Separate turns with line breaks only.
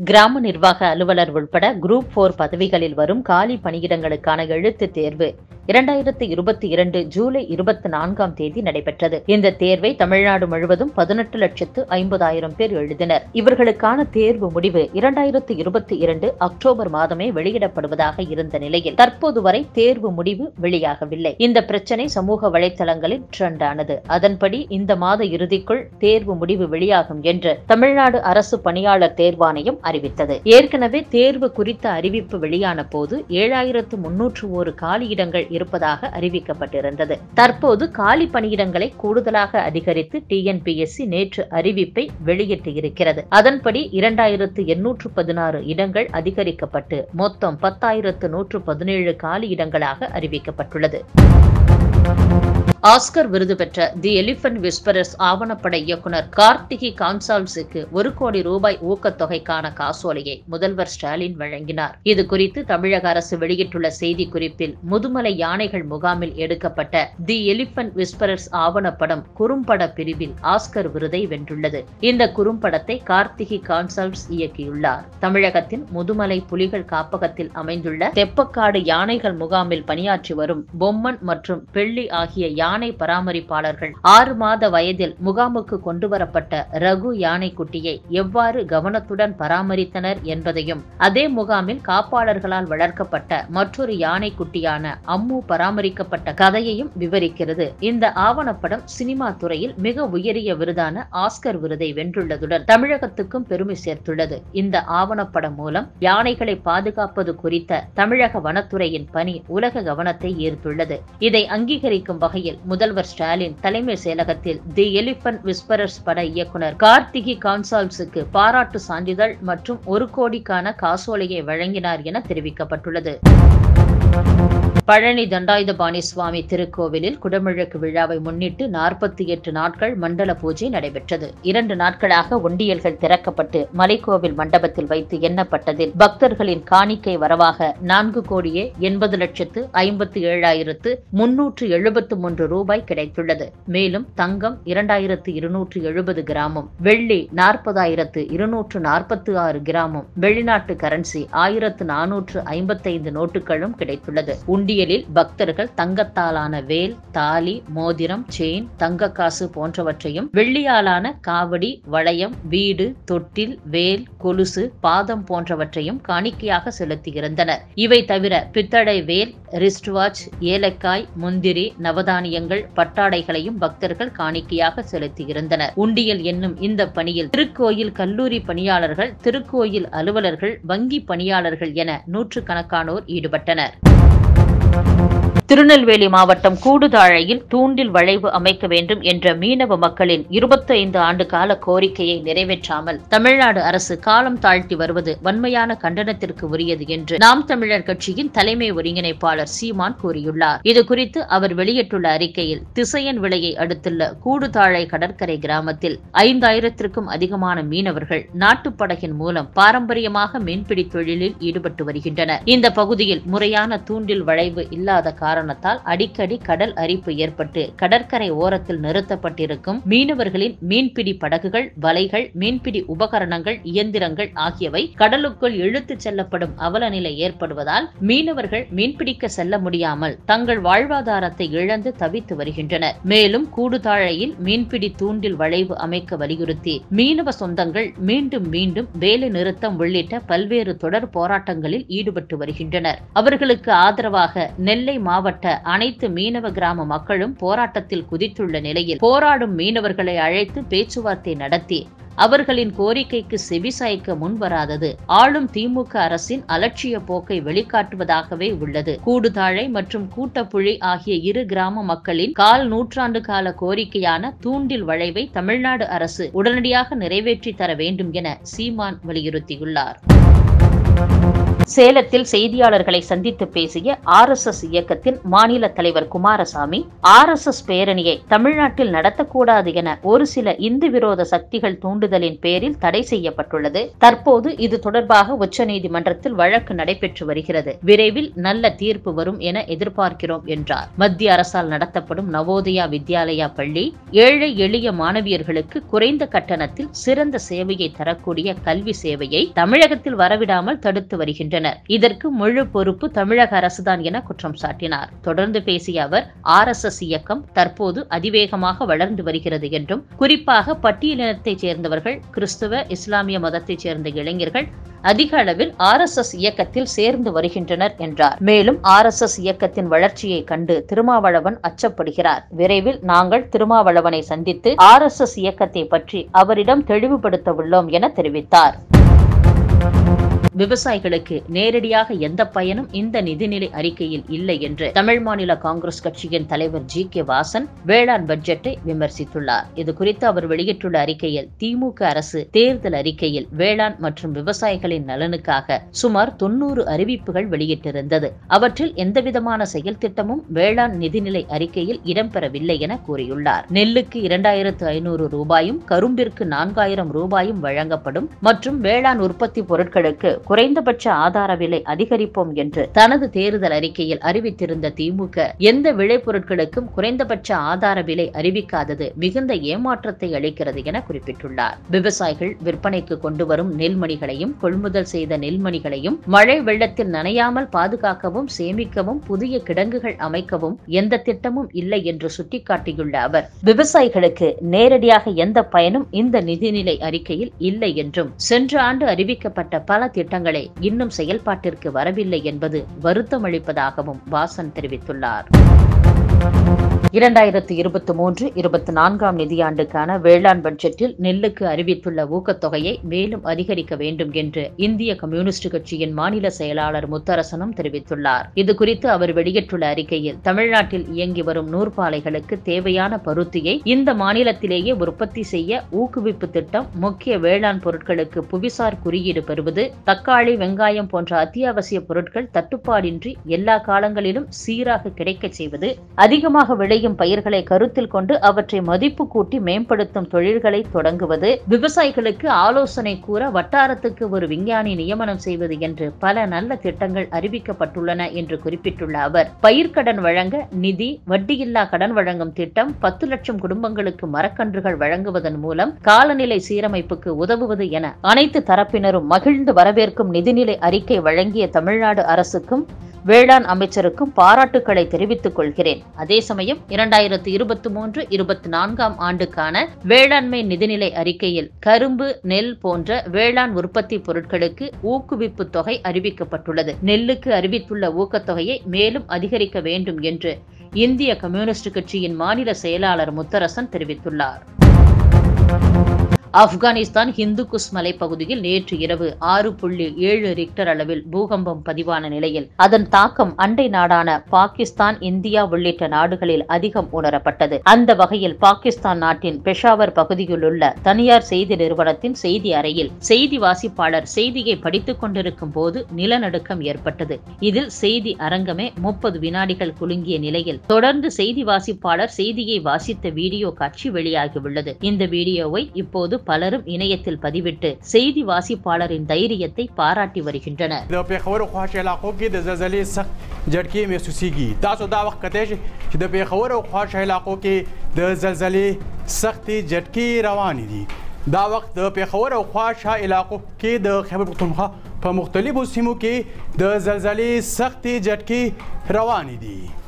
கிராம நிர்வாக அலுவலர் உட்பட குரூப் போர் பதவிகளில் வரும் காலி பணியிடங்களுக்கான எழுத்துத் தேர்வு இரண்டாயிரத்து இருபத்தி இரண்டு ஜூலை இருபத்தி நான்காம் தேதி நடைபெற்றது இந்த தேர்வை தமிழ்நாடு முழுவதும் பதினெட்டு லட்சத்து ஐம்பதாயிரம் பேர் எழுதினர் இவர்களுக்கான தேர்வு முடிவு இரண்டாயிரத்து இருபத்தி இரண்டு அக்டோபர் மாதமே வெளியிடப்படுவதாக இருந்த நிலையில் தற்போது வரை தேர்வு முடிவு வெளியாகவில்லை இந்த பிரச்சனை சமூக வலைதளங்களில் ட்ரெண்ட் ஆனது அதன்படி இந்த மாத இறுதிக்குள் தேர்வு முடிவு வெளியாகும் என்று தமிழ்நாடு அரசு பணியாளர் தேர்வாணையம் அறிவித்தது ஏற்கனவே தேர்வு குறித்த அறிவிப்பு வெளியான போது ஏழாயிரத்து முன்னூற்று ஒரு காலியிடங்கள் இருப்பதாக அறிவிக்கப்பட்டிருந்தது தற்போது காலி பணியிடங்களை கூடுதலாக அதிகரித்து டிஎன்பிஎஸ்சி நேற்று அறிவிப்பை வெளியிட்டு இருக்கிறது அதன்படி இரண்டாயிரத்து எண்ணூற்று பதினாறு இடங்கள் அதிகரிக்கப்பட்டு மொத்தம் பத்தாயிரத்து நூற்று பதினேழு காலி இடங்களாக அறிவிக்கப்பட்டுள்ளது ஆஸ்கர் விருது பெற்ற தி எலிபென்ட் விஸ்பரர்ஸ் ஆவணப்பட இயக்குனர் கார்த்திகி கான்சால்ஸுக்கு ஒரு கோடி ரூபாய் ஊக்கத்தொகைக்கான காசோலையை முதல்வர் ஸ்டாலின் வழங்கினார் இது குறித்து தமிழக அரசு வெளியிட்டுள்ள செய்தி குறிப்பில் முதுமலை யானைகள் முகாமில் எடுக்கப்பட்ட தி எலிபென்ட் விஸ்பரர்ஸ் ஆவணப்படம் குறும்பட பிரிவில் ஆஸ்கர் விருதை வென்றுள்ளது இந்த குறும்படத்தை கார்த்திகி கான்சால்ஸ் இயக்கியுள்ளார் தமிழகத்தின் முதுமலை புலிகள் காப்பகத்தில் அமைந்துள்ள தெப்பக்காடு யானைகள் முகாமில் பணியாற்றி வரும் பொம்மன் மற்றும் பெள்ளி ஆகிய யானை பராமரிப்பாளர்கள் ஆறு மாத வயதில் முகாமுக்கு கொண்டுவரப்பட்ட ரகு யானைக்குட்டியை எவ்வாறு கவனத்துடன் பராமரித்தனர் என்பதையும் அதே முகாமில் காப்பாளர்களால் வளர்க்கப்பட்ட மற்றொரு யானைக்குட்டியான அம்மு பராமரிக்கப்பட்ட கதையையும் விவரிக்கிறது இந்த ஆவணப்படம் சினிமா துறையில் மிக உயரிய விருதான ஆஸ்கர் விருதை வென்றுள்ளதுடன் தமிழகத்துக்கும் பெருமை சேர்த்துள்ளது இந்த ஆவணப்படம் மூலம் யானைகளை பாதுகாப்பது குறித்த தமிழக வனத்துறையின் பணி உலக கவனத்தை ஈர்த்துள்ளது இதை அங்கீகரிக்கும் வகையில் முதல்வர் ஸ்டாலின் தலைமை செயலகத்தில் தி எலிபென்ட் விஸ்பரர்ஸ் பட இயக்குனர் கார்த்திகி கான்சால்ஸுக்கு பாராட்டு சான்றிதழ் மற்றும் ஒரு கோடிக்கான காசோலையை வழங்கினார் என தெரிவிக்கப்பட்டுள்ளது பழனி தண்டாயுதபாணி சுவாமி திருக்கோவிலில் குடமுழக்கு விழாவை முன்னிட்டு நாற்பத்தி எட்டு நாட்கள் மண்டல பூஜை நடைபெற்றது இரண்டு நாட்களாக ஒண்டியல்கள் திறக்கப்பட்டு மலைக்கோவில் மண்டபத்தில் வைத்து எண்ணப்பட்டதில் பக்தர்களின் காணிக்கை வரவாக நான்கு கோடியே எண்பது லட்சத்து ஐம்பத்தி ஏழாயிரத்து முன்னூற்று எழுபத்து மூன்று ரூபாய் கிடைத்துள்ளது மேலும் தங்கம் இரண்டாயிரத்து இருநூற்று எழுபது கிராமும் வெள்ளி நாற்பதாயிரத்து இருநூற்று நாற்பத்தி ஆறு கிராமும் வெளிநாட்டு கரன்சி ஆயிரத்து நானூற்று ஐம்பத்தைந்து நோட்டுகளும் கிடைத்துள்ளது உண்டியலில் பக்தர்கள் தங்கத்தாலான வேல் தாலி மோதிரம் செயின் தங்க காசு போன்றவற்றையும் வெள்ளியாலான காவடி வளையம் வீடு தொட்டில் வேல் கொலுசு பாதம் போன்றவற்றையும் காணிக்கையாக செலுத்தியிருந்தனர் இவை தவிர பித்தளை வேல் ரிஸ்ட் வாட்ச் ஏலக்காய் முந்திரி நவதானியங்கள் பட்டாடைகளையும் பக்தர்கள் காணிக்கையாக செலுத்தியிருந்தனர் உண்டியல் என்னும் இந்த பணியில் திருக்கோயில் கல்லூரி பணியாளர்கள் திருக்கோயில் அலுவலர்கள் வங்கி பணியாளர்கள் என நூற்றுக்கணக்கானோர் ஈடுபட்டனர் திருநெல்வேலி மாவட்டம் கூடுதாழையில் தூண்டில் வளைவு அமைக்க வேண்டும் என்ற மீனவ மக்களின் இருபத்தைந்து ஆண்டு கால கோரிக்கையை நிறைவேற்றாமல் தமிழ்நாடு அரசு காலம் தாழ்த்தி வருவது வன்மையான கண்டனத்திற்கு உரியது என்று நாம் தமிழர் கட்சியின் தலைமை ஒருங்கிணைப்பாளர் சீமான் கூறியுள்ளார் இதுகுறித்து அவர் வெளியிட்டுள்ள அறிக்கையில் திசையன் விலையை அடுத்துள்ள கூடுதாழை கடற்கரை கிராமத்தில் ஐந்தாயிரத்திற்கும் அதிகமான மீனவர்கள் நாட்டுப்படகின் மூலம் பாரம்பரியமாக மீன்பிடி தொழிலில் ஈடுபட்டு வருகின்றனர் இந்த பகுதியில் முறையான தூண்டில் வளைவு இல்லாத காரணத்தால் அடிக்கடி கடல் அரிப்பு ஏற்பட்டு கடற்கரை ஓரத்தில் நிறுத்தப்பட்டிருக்கும் மீனவர்களின் மீன்பிடி படகுகள் வலைகள் மீன்பிடி உபகரணங்கள் இயந்திரங்கள் ஆகியவை கடலுக்குள் இழுத்துச் செல்லப்படும் அவலநிலை ஏற்படுவதால் மீனவர்கள் மீன்பிடிக்க செல்ல முடியாமல் தங்கள் வாழ்வாதாரத்தை இழந்து தவித்து வருகின்றனர் மேலும் கூடுதாழையில் மீன்பிடி தூண்டில் வளைவு அமைக்க வலியுறுத்தி மீனவ சொந்தங்கள் மீண்டும் மீண்டும் வேலை நிறுத்தம் உள்ளிட்ட பல்வேறு தொடர் போராட்டங்களில் ஈடுபட்டு வருகின்றனர் அவர்களுக்கு ஆதரவாக நெல்லை மாவட்ட அனைத்து மீனவ கிராம மக்களும் போராட்டத்தில் குதித்துள்ள நிலையில் போராடும் மீனவர்களை அழைத்து பேச்சுவார்த்தை நடத்தி அவர்களின் கோரிக்கைக்கு செவிசாய்க்க முன்வராதது ஆளும் திமுக அரசின் அலட்சிய போக்கை வெளிக்காட்டுவதாகவே உள்ளது கூடுதாழை மற்றும் கூட்டப்புழி ஆகிய இரு கிராம மக்களின் கால் நூற்றாண்டு கால கோரிக்கையான தூண்டில் வளைவை தமிழ்நாடு அரசு உடனடியாக நிறைவேற்றி தர வேண்டும் என சீமான் வலியுறுத்தியுள்ளார் சேலத்தில் செய்தியாளர்களை சந்தித்து பேசிய ஆர் எஸ் எஸ் இயக்கத்தின் மாநில தலைவர் குமாரசாமி ஆர் எஸ் எஸ் பேரணியை தமிழ்நாட்டில் நடத்தக்கூடாது என ஒரு சில இந்து விரோத சக்திகள் தூண்டுதலின் பேரில் தடை செய்யப்பட்டுள்ளது தற்போது இது தொடர்பாக உச்சநீதிமன்றத்தில் வழக்கு நடைபெற்று வருகிறது விரைவில் நல்ல தீர்ப்பு வரும் என எதிர்பார்க்கிறோம் என்றார் மத்திய அரசால் நடத்தப்படும் நவோதயா வித்யாலயா பள்ளி ஏழை எளிய மாணவியர்களுக்கு குறைந்த கட்டணத்தில் சிறந்த சேவையை தரக்கூடிய கல்வி சேவையை தமிழகத்தில் வரவிடாமல் தடுத்து வருகின்றனர் இதற்கு முழு பொறுப்பு தமிழக அரசுதான் என குற்றம் சாட்டினார் தொடர்ந்து பேசிய அவர் ஆர் எஸ் எஸ் இயக்கம் தற்போது அதிவேகமாக வளர்ந்து வருகிறது என்றும் குறிப்பாக பட்டியலினத்தைச் சேர்ந்தவர்கள் கிறிஸ்துவ இஸ்லாமிய மதத்தைச் சேர்ந்த இளைஞர்கள் அதிக அளவில் ஆர் எஸ் எஸ் இயக்கத்தில் சேர்ந்து வருகின்றனர் என்றார் மேலும் ஆர் எஸ் எஸ் இயக்கத்தின் வளர்ச்சியை கண்டு திருமாவளவன் அச்சப்படுகிறார் விரைவில் நாங்கள் திருமாவளவனை சந்தித்து ஆர் எஸ் எஸ் இயக்கத்தை பற்றி அவரிடம் தெளிவுபடுத்த உள்ளோம் என தெரிவித்தார் விவசாயிகளுக்கு நேரடியாக எந்த பயனும் இந்த நிதிநிலை அறிக்கையில் இல்லை என்று தமிழ் மாநில காங்கிரஸ் கட்சியின் தலைவர் ஜி கே வாசன் வேளாண் பட்ஜெட்டை விமர்சித்துள்ளார் இது குறித்து அவர் வெளியிட்டுள்ள அறிக்கையில் திமுக அரசு தேர்தல் அறிக்கையில் வேளாண் மற்றும் விவசாயிகளின் நலனுக்காக சுமார் தொன்னூறு அறிவிப்புகள் வெளியிட்டிருந்தது அவற்றில் எந்தவிதமான செயல் திட்டமும் வேளாண் நிதிநிலை அறிக்கையில் இடம்பெறவில்லை என கூறியுள்ளார் நெல்லுக்கு இரண்டாயிரத்து ஐநூறு ரூபாயும் கரும்பிற்கு நான்காயிரம் ரூபாயும் வழங்கப்படும் மற்றும் வேளாண் உற்பத்தி பொருட்களுக்கு குறைந்தபட்ச ஆதார விலை அதிகரிப்போம் என்று தனது தேர்தல் அறிக்கையில் அறிவித்திருந்த திமுக எந்த விளைபொருட்களுக்கும் குறைந்தபட்ச ஆதார விலை அறிவிக்காதது மிகுந்த ஏமாற்றத்தை அளிக்கிறது என குறிப்பிட்டுள்ளார் விவசாயிகள் விற்பனைக்கு கொண்டு வரும் நெல்மணிகளையும் கொள்முதல் செய்த நெல்மணிகளையும் மழை வெள்ளத்தில் நனையாமல் பாதுகாக்கவும் சேமிக்கவும் புதிய கிடங்குகள் அமைக்கவும் எந்த திட்டமும் இல்லை என்று சுட்டிக்காட்டியுள்ள அவர் விவசாயிகளுக்கு நேரடியாக எந்த பயனும் இந்த நிதிநிலை அறிக்கையில் இல்லை என்றும் சென்ற ஆண்டு அறிவிக்கப்பட்ட பல திட்டங்களை இன்னும் செயல்பாட்டிற்கு வரவில்லை என்பது வருத்தமளிப்பதாகவும் வாசன் தெரிவித்துள்ளார் இரண்டாயிரத்து இருபத்தி மூன்று இருபத்தி நான்காம் நிதியாண்டுக்கான வேளாண் பட்ஜெட்டில் நெல்லுக்கு அறிவித்துள்ள ஊக்கத்தொகையை மேலும் அதிகரிக்க வேண்டும் என்று இந்திய கம்யூனிஸ்ட் கட்சியின் மாநில செயலாளர் முத்தரசனும் தெரிவித்துள்ளார் இது குறித்து அவர் வெளியிட்டுள்ள அறிக்கையில் தமிழ்நாட்டில் இயங்கி வரும் நூற்பாலைகளுக்கு தேவையான பருத்தியை இந்த மாநிலத்திலேயே உற்பத்தி செய்ய ஊக்குவிப்பு திட்டம் முக்கிய வேளாண் பொருட்களுக்கு புவிசார் குறியீடு பெறுவது தக்காளி வெங்காயம் போன்ற அத்தியாவசிய பொருட்கள் தட்டுப்பாடின்றி எல்லா காலங்களிலும் சீராக கிடைக்கச் செய்வது அதிகமாக விளையும் பயிர்களை கருத்தில் கொண்டு அவற்றை மதிப்பு கூட்டி மேம்படுத்தும் தொழில்களை தொடங்குவது விவசாயிகளுக்கு ஆலோசனை கூற வட்டாரத்துக்கு ஒரு விஞ்ஞானி நியமனம் செய்வது என்று பல நல்ல திட்டங்கள் அறிவிக்கப்பட்டுள்ளன என்று குறிப்பிட்டுள்ள அவர் பயிர்க்கடன் வழங்க நிதி வட்டியில்லா கடன் வழங்கும் திட்டம் பத்து லட்சம் குடும்பங்களுக்கு மரக்கன்றுகள் வழங்குவதன் மூலம் காலநிலை சீரமைப்புக்கு உதவுவது என அனைத்து தரப்பினரும் மகிழ்ந்து வரவேற்கும் நிதிநிலை அறிக்கை வழங்கிய தமிழ்நாடு அரசுக்கும் வேளாண் அமைச்சருக்கும் பாராட்டுக்களை தெரிவித்துக் கொள்கிறேன் அதே சமயம் இரண்டாயிரத்து இருபத்தி மூன்று இருபத்தி நான்காம் ஆண்டுக்கான வேளாண்மை நிதிநிலை அறிக்கையில் கரும்பு நெல் போன்ற வேளாண் உற்பத்தி பொருட்களுக்கு ஊக்குவிப்பு தொகை அறிவிக்கப்பட்டுள்ளது நெல்லுக்கு அறிவித்துள்ள ஊக்கத்தொகையை மேலும் அதிகரிக்க வேண்டும் என்று இந்திய கம்யூனிஸ்ட் கட்சியின் மாநில செயலாளர் முத்தரசன் தெரிவித்துள்ளார் ஆப்கானிஸ்தான் ஹிந்துகுஸ் மலைப்பகுதியில் நேற்று இரவு ஆறு புள்ளி ஏழு ரிக்டர் அளவில் பூகம்பம் பதிவான நிலையில் அதன் தாக்கம் அண்டை நாடான பாகிஸ்தான் இந்தியா உள்ளிட்ட நாடுகளில் அதிகம் உணரப்பட்டது அந்த வகையில் பாகிஸ்தான் நாட்டின் பெஷாவர் பகுதியில் உள்ள தனியார் செய்தி நிறுவனத்தின் செய்தி அறையில் செய்தி வாசிப்பாளர் செய்தியை படித்துக் கொண்டிருக்கும் போது நிலநடுக்கம் ஏற்பட்டது இதில் செய்தி அரங்கமே முப்பது வினாடிகள் குலுங்கிய நிலையில் தொடர்ந்து செய்தி வாசிப்பாளர் செய்தியை வாசித்த வீடியோ காட்சி வெளியாகியுள்ளது இந்த வீடியோவை இப்போது பலரும் இணையத்தில் பதிவிட்டு செய்தி வாசிப்பாளரின் தைரியத்தை பாராட்டி வருகின்றனர்
د پیښور او خواش علاقو کې د زلزلې سخت جټکې محسوسیږي تاسو دا وخت کته شي چې د پیښور او خواش علاقو کې د زلزلې سختې جټکې روانې دي دا وخت د پیښور او خواشه علاقو کې د خیبر پښتونخوا په مختلفو سیمو کې د زلزلې سختې جټکې روانې دي